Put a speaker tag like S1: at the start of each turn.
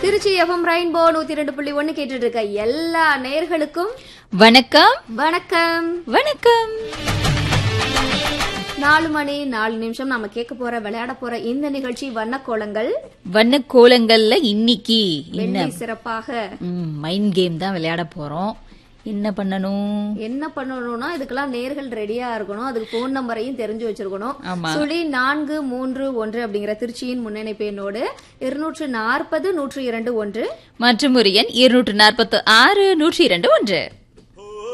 S1: Trichy FM rainbow நூத்தி ரெண்டு புள்ளி ஒண்ணு கேட்டுட்டு இருக்க எல்லா நேர்களுக்கும்
S2: வணக்கம்
S1: வணக்கம்
S2: வணக்கம்
S1: நாலு மணி நாலு நிமிஷம் நாம கேட்க போற விளையாட போற இந்த நிகழ்ச்சி வண்ண கோலங்கள்
S2: வண்ண கோலங்கள்ல இன்னைக்கு என்ன
S1: வெள்ளி சிறப்பாக
S2: மைண்ட் கேம் தான் விளையாட போறோம் என்ன பண்ணணும்
S1: என்ன பண்ணணும்னா இதுக்கெல்லாம் நேர்கள் ரெடியா இருக்கணும் அதுக்கு போன் நம்பரையும் தெரிஞ்சு வச்சிருக்கணும்
S2: ஆமா.
S1: சுழி நான்கு மூன்று ஒன்று அப்படிங்கிற திருச்சியின் முன்னணிப்பு எண்ணோடு இருநூற்று நாற்பது நூற்று இரண்டு ஒன்று
S2: மற்றும் ஒரு எண் இருநூற்று நாற்பத்து ஆறு நூற்றி இரண்டு ஒன்று